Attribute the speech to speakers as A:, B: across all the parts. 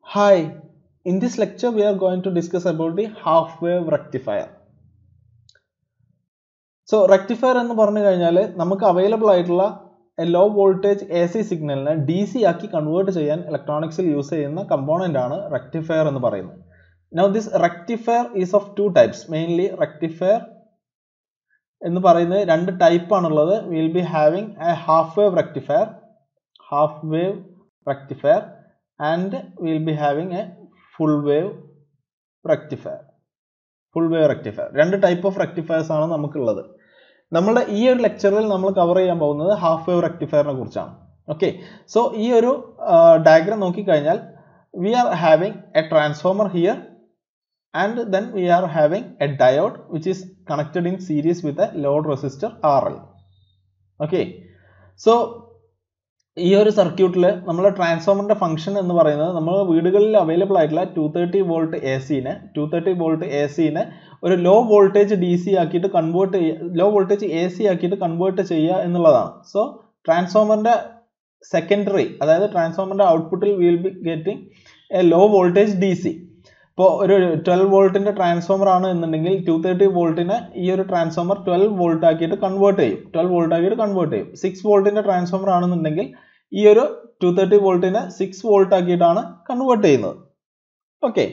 A: Hi, in this lecture we are going to discuss about the half wave rectifier. So rectifier എന്ന് പറഞ്ഞു കഴിഞ്ഞാൽ നമുക്ക് available ആയിട്ടുള്ള low voltage A C സിഗ്നലിനെ D C ആക്കി convert ചെയ്യാൻ ഇലക്ട്രോണിക്സിൽ യൂസ് ചെയ്യുന്ന കമ്പോണന്റ് ആണ് റെക്ടിഫയർ എന്ന് പറയുന്നത് now this rectifier is of two types mainly rectifier എന്ന് പറയുന്നത് രണ്ട് ടൈപ്പ് ആണുള്ളത് will be having a half wave rectifier half wave rectifier and will be having a full wave rectifier full wave rectifier രണ്ട് type of rectifiers ആണ് നമുക്കുള്ളത് നമ്മുടെ ഈ ഒരു ലെക്ചറിൽ നമ്മൾ കവർ ചെയ്യാൻ പോകുന്നത് ഹാഫ് വേവ് റെക്ടിഫയറിനെ കുറിച്ചാണ് ഓക്കെ സോ ഈ ഒരു ഡയഗ്രാം നോക്കിക്കഴിഞ്ഞാൽ we are having a transformer here and then we are having a diode which is connected in series with a load resistor R L okay so ഈ ഒരു സർക്യൂട്ടിൽ നമ്മുടെ ട്രാൻസ്ഫോമറിന്റെ function എന്ന് പറയുന്നത് നമ്മൾ വീടുകളിൽ അവൈലബിൾ ആയിട്ടുള്ള ടു തേർട്ടി വോൾട്ട് എ സിനെ ടു തേർട്ടി വോൾട്ട് എ സിനെ ഒരു ലോ വോൾട്ടേജ് ഡി സി ആക്കിയിട്ട് convert low voltage A C ആക്കിയിട്ട് കൺവേർട്ട് ചെയ്യുക എന്നുള്ളതാണ് സോ ട്രാൻസ്ഫോമറിന്റെ സെക്കൻഡറി അതായത് ട്രാൻസ്ഫോമറിന്റെ ഔട്ട്പുട്ടിൽ will be getting a low voltage D C ഇപ്പോൾ ഒരു ട്വൽവ് വോൾട്ടിന്റെ ട്രാൻസ്ഫോമർ ആണ് എന്നുണ്ടെങ്കിൽ ടു തേർട്ടി വോൾട്ടിനെ ഈ ഒരു ട്രാൻസ്ഫോമർ ട്വൽവ് വോൾട്ട് ആക്കിയിട്ട് കൺവേർട്ട് ചെയ്യും ട്വൽവ് വോൾട്ട് ആക്കിയിട്ട് കൺവേർട്ട് ചെയ്യും സിക്സ് വോൾട്ടിന്റെ ട്രാൻസ്ഫോമർ ആണെന്നുണ്ടെങ്കിൽ ഈ ഒരു ടു തേർട്ടി വോൾട്ടിനെ സിക്സ് വോൾട്ട് ആക്കിയിട്ടാണ് കൺവേർട്ട് ചെയ്യുന്നത് ഓക്കെ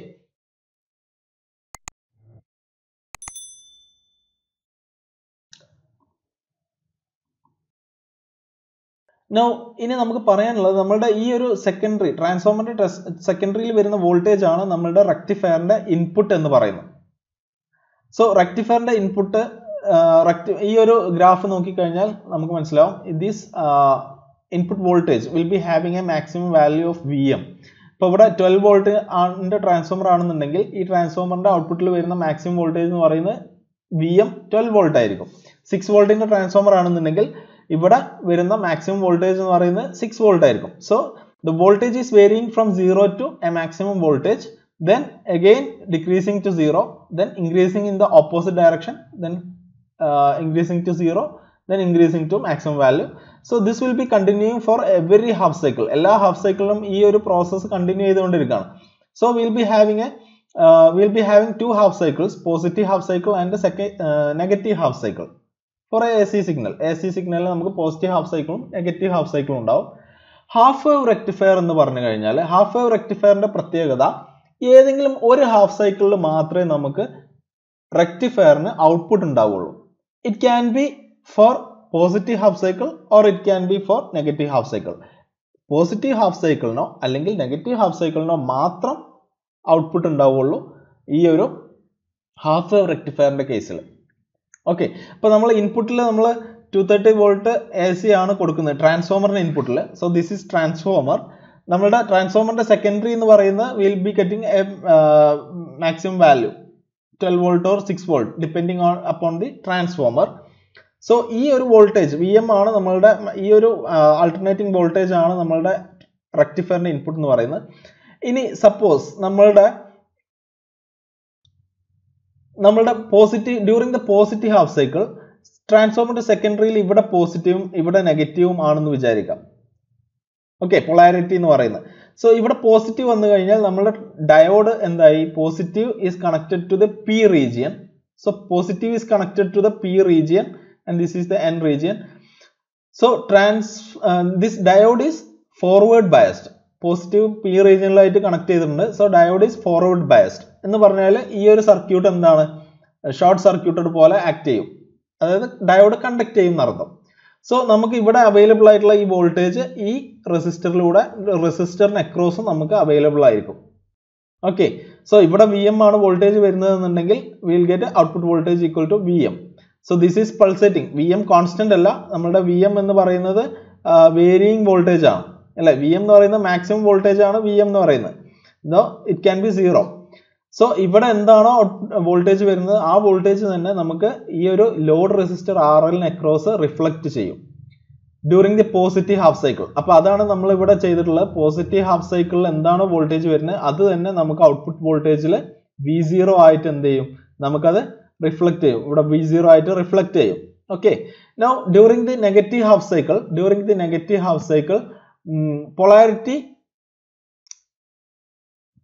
A: നോ ഇനി നമുക്ക് പറയാനുള്ളത് നമ്മളുടെ ഈ ഒരു സെക്കൻഡറി ട്രാൻസ്ഫോമറിന്റെ സെക്കൻഡറിയിൽ വരുന്ന വോൾട്ടേജ് ആണ് നമ്മളുടെ റെക്ടിഫയറിന്റെ ഇൻപുട്ട് എന്ന് പറയുന്നത് സോ റെക്ടിഫയറിന്റെ ഇൻപുട്ട് ഈ ഒരു ഗ്രാഫ് നോക്കിക്കഴിഞ്ഞാൽ നമുക്ക് മനസ്സിലാവും this input voltage will be having a maximum value of V M ഇപ്പോൾ ഇവിടെ ട്വൽവ് വോൾട്ട് ആണിന്റെ ട്രാൻസ്ഫോമർ ആണെന്നുണ്ടെങ്കിൽ ഈ ട്രാൻസ്ഫോമറിന്റെ ഔട്ട്പുട്ടിൽ വരുന്ന മാക്സിമം വോൾട്ടേജ് എന്ന് പറയുന്നത് വി എം ട്വൽവ് വോൾട്ട് ആയിരിക്കും സിക്സ് വോൾട്ടിന്റെ ട്രാൻസ്ഫോമർ ആണെന്നുണ്ടെങ്കിൽ ഇവിടെ വരുന്ന മാക്സിമം വോൾട്ടേജ് എന്ന് പറയുന്നത് സിക്സ് വോൾട്ട് ആയിരിക്കും so the voltage is varying from zero to a maximum voltage then again decreasing to zero then increasing in the opposite direction then uh, increasing to zero then increasing to maximum value so this will be continuing for every half cycle എല്ലാ half cycle ഈ ഒരു process continue ചെയ്തുകൊണ്ടിരിക്കുകയാണ് so we'll be having a uh, we'll be having two half cycles positive half cycle and a second uh, negative half cycle for a AC signal AC signal നമുക്ക് positive half സൈക്കിളും negative half സൈക്കിളും ഉണ്ടാവും half wave rectifier എന്ന് പറഞ്ഞു കഴിഞ്ഞാൽ half wave റെക്ടിഫയറിന്റെ പ്രത്യേകത ഏതെങ്കിലും ഒരു ഹാഫ് സൈക്കിളിൽ മാത്രമേ നമുക്ക് റെക്ടിഫയറിന് ഔട്ട്പുട്ട് ഉണ്ടാവുള്ളൂ it can be for positive half cycle or it can be for negative half cycle positive half സൈക്കിളിനോ അല്ലെങ്കിൽ നെഗറ്റീവ് ഹാഫ് സൈക്കിളിനോ മാത്രം ഔട്ട്പുട്ട് ഉണ്ടാവുള്ളൂ ഈ ഒരു ഹാഫ് വേവ് റെക്ടിഫയറിന്റെ കേസിൽ ഓക്കെ അപ്പോൾ നമ്മൾ ഇൻപുട്ടിൽ നമ്മൾ two thirty volt A C ആണ് കൊടുക്കുന്നത് ട്രാൻസ്ഫോമറിന്റെ ഇൻപുട്ടിൽ സോ ദിസ് ഈസ് ട്രാൻസ്ഫോമർ നമ്മളുടെ ട്രാൻസ്ഫോമറിന്റെ സെക്കൻഡറി എന്ന് പറയുന്നത് will be getting a maximum value twelve volt or six volt depending on upon the transformer so ഈ ഒരു വോൾട്ടേജ് വി എം ആണ് നമ്മളുടെ ഈ ഒരു ആൾട്ടർനേറ്റിംഗ് വോൾട്ടേജ് ആണ് നമ്മളുടെ റെക്ടിഫയറിന്റെ ഇൻപുട്ട് എന്ന് പറയുന്നത് ഇനി സപ്പോസ് നമ്മളുടെ നമ്മളുടെ positive during the positive half cycle ട്രാൻസ്ഫോമറിന്റെ സെക്കൻഡറിയിൽ ഇവിടെ പോസിറ്റീവും ഇവിടെ നെഗറ്റീവും ആണെന്ന് വിചാരിക്കാം ഓക്കെ പൊളാരിറ്റി എന്ന് പറയുന്നത് സോ ഇവിടെ പോസിറ്റീവ് വന്നു കഴിഞ്ഞാൽ നമ്മുടെ ഡയോഡ് എന്തായി positive is connected to the P region so positive is connected to the P region and this is the N region so trans this diode is forward biased positive P റീജിയനിലായിട്ട് connect ചെയ്തിട്ടുണ്ട് so diode is forward biased എന്ന് പറഞ്ഞാൽ ഈ ഒരു circuit എന്താണ് short circuited പോലെ act ചെയ്യും അതായത് ഡയോഡ് കണ്ടക്ട് ചെയ്യും എന്നർത്ഥം സോ നമുക്ക് ഇവിടെ അവൈലബിൾ ആയിട്ടുള്ള ഈ വോൾട്ടേജ് ഈ റെസിസ്റ്ററിലൂടെ റെസിസ്റ്ററിന് അക്രോസും നമുക്ക് അവൈലബിൾ ആയിരിക്കും ഓക്കെ സോ ഇവിടെ വി എം ആണ് വോൾട്ടേജ് വരുന്നത് എന്നുണ്ടെങ്കിൽ will get output voltage equal to V M so this is pulsating V M constant അല്ല നമ്മുടെ വി എം എന്ന് പറയുന്നത് വേരിയിങ് വോൾട്ടേജ് ആണ് അല്ലെ വി എം എന്ന് പറയുന്നത് മാക്സിമം വോൾട്ടേജ് ആണ് വി എം എന്ന് പറയുന്നത് it can be zero so ഇവിടെ എന്താണോ വോൾട്ടേജ് വരുന്നത് ആ വോൾട്ടേജ് തന്നെ നമുക്ക് ഈ ഒരു ലോഡ് റെസിസ്റ്റർ ആർ എല്ലിന് അക്രോസ് റിഫ്ലക്ട് ചെയ്യും during the positive half cycle അപ്പൊ അതാണ് നമ്മൾ ഇവിടെ ചെയ്തിട്ടുള്ളത് പോസിറ്റീവ് ഹാഫ് സൈക്കിളിൽ എന്താണോ വോൾട്ടേജ് വരുന്നത് അത് തന്നെ നമുക്ക് ഔട്ട്പുട്ട് വോൾട്ടേജിൽ വി സീറോ ആയിട്ട് എന്ത് ചെയ്യും നമുക്കത് റിഫ്ലക്ട് ചെയ്യും ഇവിടെ വി സീറോ ആയിട്ട് റിഫ്ലക്ട് ചെയ്യും okay now during the negative half cycle during the negative half cycle polarity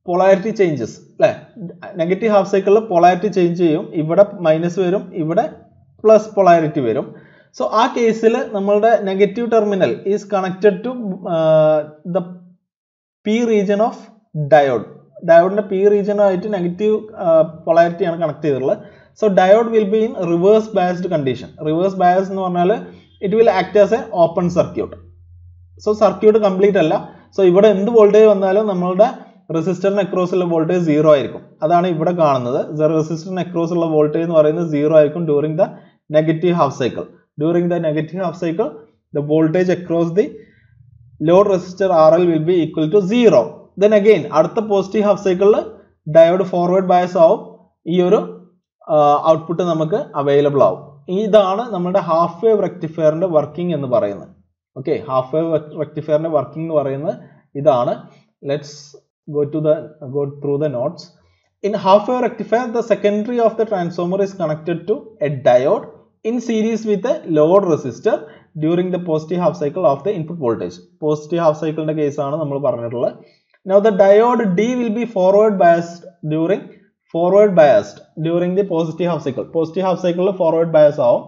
A: polarity changes അല്ലെ നെഗറ്റീവ് ഹാഫ് സൈക്കിളിൽ പൊളാരിറ്റി ചേഞ്ച് ചെയ്യും ഇവിടെ മൈനസ് വരും ഇവിടെ പ്ലസ് പൊളാരിറ്റി വരും സോ ആ കേസിൽ നമ്മളുടെ negative terminal is connected to the P region of diode ഡയോഡിന്റെ പി റീജിയനുമായിട്ട് നെഗറ്റീവ് പൊളാരിറ്റി ആണ് കണക്ട് ചെയ്തിട്ടുള്ളത് so diode will be in reverse biased condition reverse bias എന്ന് പറഞ്ഞാൽ it will act as a open circuit so circuit complete അല്ല so ഇവിടെ എന്ത് voltage വന്നാലും നമ്മളുടെ റെസിസ്റ്ററിന് അക്രോസ് ഉള്ള വോൾട്ടേജ് സീറോ ആയിരിക്കും അതാണ് ഇവിടെ കാണുന്നത് റെസിസ്റ്ററിന് അക്രോസ് ഉള്ള വോൾട്ടേജ് എന്ന് പറയുന്നത് സീറോ ആയിരിക്കും during the negative half cycle during the negative half cycle the voltage across the load resistor R L will be equal to zero then again അടുത്ത പോസിറ്റീവ് ഹാഫ് സൈക്കിളിൽ ഡയോഡ് ഫോർവേഡ് ബയസ് ആവും ഈ ഒരു output നമുക്ക് available ആവും ഇതാണ് നമ്മുടെ half wave റെക്ടിഫയറിന്റെ വർക്കിംഗ് എന്ന് പറയുന്നത് ഓക്കെ ഹാഫ് വേവ് റെക്ടിഫയറിന്റെ വർക്കിംഗ് എന്ന് പറയുന്നത് ഇതാണ് let's go to the go through the notes in half wave rectifier the secondary of the transformer is connected to a diode in series with a load resistor during the positive half cycle of the input voltage positive half cycle ന്റെ case ആണ് നമ്മൾ പറഞ്ഞിട്ടുള്ളത് now the diode d will be forward biased during forward biased during the positive half cycle positive half cycle forward bias ആവും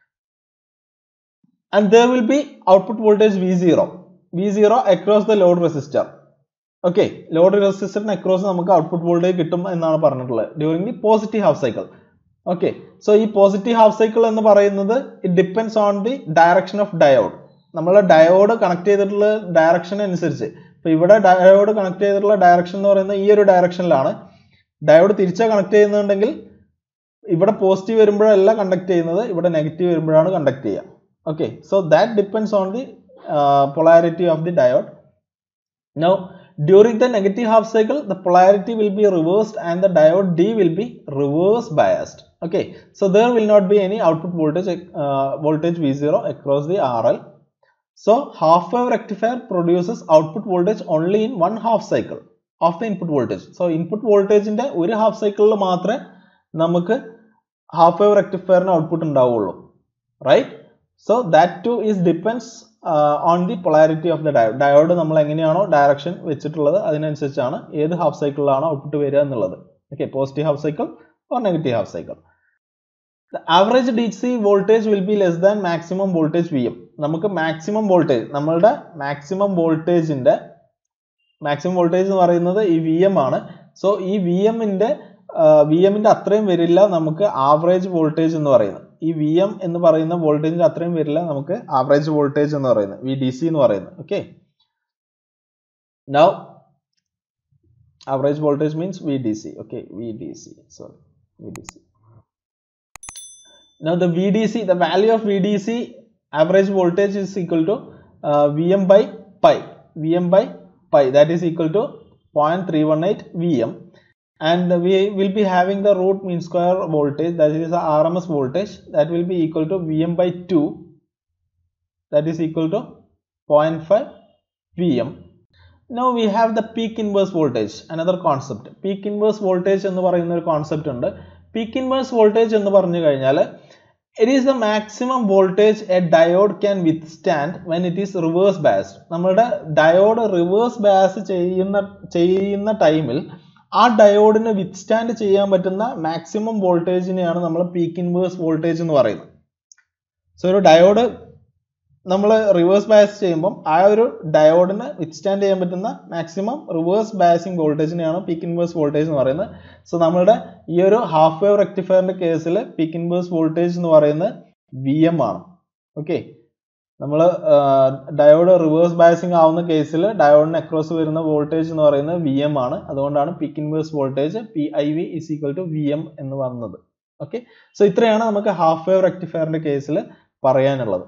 A: and there will be output voltage v0 v0 across the load resistor okay load റെസിസ്റ്ററിന് across നമുക്ക് output voltage കിട്ടും എന്നാണ് പറഞ്ഞിട്ടുള്ളത് during the positive half cycle okay so ഈ positive half cycle എന്ന് പറയുന്നത് it depends on the direction of diode നമ്മൾ diode connect ചെയ്തിട്ടുള്ള ഡയറക്ഷൻ അനുസരിച്ച് ഇപ്പൊ ഇവിടെ ഡയോഡ് കണക്ട് ചെയ്തിട്ടുള്ള ഡയറക്ഷൻ എന്ന് പറയുന്നത് ഈ ഒരു ഡയറക്ഷനിലാണ് ഡയോഡ് തിരിച്ചാ കണക്ട് ചെയ്യുന്നുണ്ടെങ്കിൽ ഇവിടെ പോസിറ്റീവ് വരുമ്പോഴല്ല കണ്ടക്ട് ചെയ്യുന്നത് ഇവിടെ നെഗറ്റീവ് വരുമ്പോഴാണ് കണ്ടക്ട് ചെയ്യുക okay so that depends on the polarity of the diode now during the negative half cycle the polarity will be reversed and the diode d will be reverse biased okay so there will not be any output voltage uh, voltage v0 across the rl so half wave rectifier produces output voltage only in one half cycle of the input voltage so input voltage ന്റെ ഒരു half സൈക്കിളിൽ മാത്രമേ നമുക്ക് half wave റെക്ടിഫയറിന് output ഉണ്ടാവുള്ളൂ right so that too is depends on the polarity of the diode diode നമ്മൾ എങ്ങനെയാണോ direction വെച്ചിട്ടുള്ളത് അതിനനുസരിച്ചാണ് ഏത് ഹാഫ് സൈക്കിളിലാണ് ഔട്ട്പുട്ട് വരിക എന്നുള്ളത് okay positive half cycle or negative half cycle average D C voltage will be less than maximum voltage V M നമുക്ക് maximum voltage നമ്മളുടെ maximum വോൾട്ടേജിന്റെ മാക്സിമം വോൾട്ടേജ് എന്ന് പറയുന്നത് ഈ വി എം ആണ് സോ ഈ വി എമ്മിന്റെ വി എമ്മിന്റെ അത്രയും വരില്ല നമുക്ക് ആവറേജ് വോൾട്ടേജ് എന്ന് പറയുന്നത് ഈ വി എം എന്ന് പറയുന്ന വോൾട്ടേജിന്റെ അത്രയും വരില്ല നമുക്ക് ആവറേജ് വോൾട്ടേജ് എന്ന് പറയുന്നത് വി ഡി സി എന്ന് പറയുന്നത് okay now average voltage means V D C okay V D C sorry V D C now the VDC the value of VDC average voltage is equal to uh, Vm by pi Vm by pi that is equal to 0.318 Vm and we will be having the root mean square voltage that is the RMS voltage that will be equal to Vm by 2 that is equal to 0.5 Vm now we have the peak inverse voltage another concept peak inverse voltage എന്ന് പറയുന്ന ഒരു concept ഉണ്ട് peak inverse voltage എന്ന് പറഞ്ഞു കഴിഞ്ഞാൽ it is the maximum voltage a diode can withstand when it is reverse biased നമ്മുടെ diode reverse bias ചെയ്യുന്ന ചെയ്യുന്ന ടൈമിൽ ആ ഡയോഡിന് വിത്ത്സ്റ്റാൻഡ് ചെയ്യാൻ പറ്റുന്ന മാക്സിമം വോൾട്ടേജിനെയാണ് നമ്മൾ പീക്ക് ഇൻവേഴ്സ് വോൾട്ടേജ് എന്ന് പറയുന്നത് സോ ഒരു ഡയോഡ് നമ്മൾ റിവേഴ്സ് ബയസ് ചെയ്യുമ്പം ആ ഒരു ഡയോഡിന് വിത്ത്സ്റ്റാൻഡ് ചെയ്യാൻ പറ്റുന്ന മാക്സിമം റിവേഴ്സ് ബയസിങ് വോൾട്ടേജിനെയാണ് പീക്ക് ഇൻവേഴ്സ് വോൾട്ടേജ് എന്ന് പറയുന്നത് സോ നമ്മുടെ ഈ ഒരു ഹാഫ് വേവ് റെക്ടിഫയറിന്റെ കേസിൽ പീക്ക് ഇൻവേഴ്സ് വോൾട്ടേജ് എന്ന് പറയുന്നത് വി എം ആണ് ഓക്കെ നമ്മൾ ഡയോഡ് റിവേഴ്സ് ബയസിങ് ആവുന്ന കേസിൽ ഡയോഡിന് അക്രോസ് വരുന്ന വോൾട്ടേജ് എന്ന് പറയുന്നത് വി എം ആണ് അതുകൊണ്ടാണ് peak inverse voltage P I V is equal to V M എന്ന് വന്നത് ഓക്കെ സോ ഇത്രയാണ് നമുക്ക് ഹാഫ് വേവ് റെക്ടിഫയറിന്റെ കേസിൽ പറയാനുള്ളത്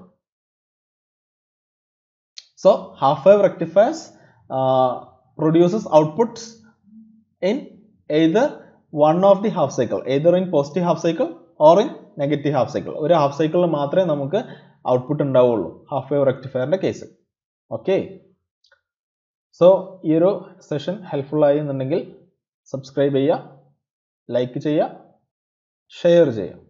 A: So half wave rectifiers uh, produces outputs in either one of the half cycle, either in positive half cycle or in negative half cycle. ഒരു half സൈക്കിളിൽ മാത്രമേ നമുക്ക് ഔട്ട്പുട്ട് ഉണ്ടാവുള്ളൂ ഹാഫ് വേവ് റെക്ടിഫയറിന്റെ കേസ് ഓക്കെ സോ ഈ ഒരു session helpful ആയി എന്നുണ്ടെങ്കിൽ സബ്സ്ക്രൈബ് ചെയ്യുക ലൈക്ക് ചെയ്യുക ഷെയർ ചെയ്യുക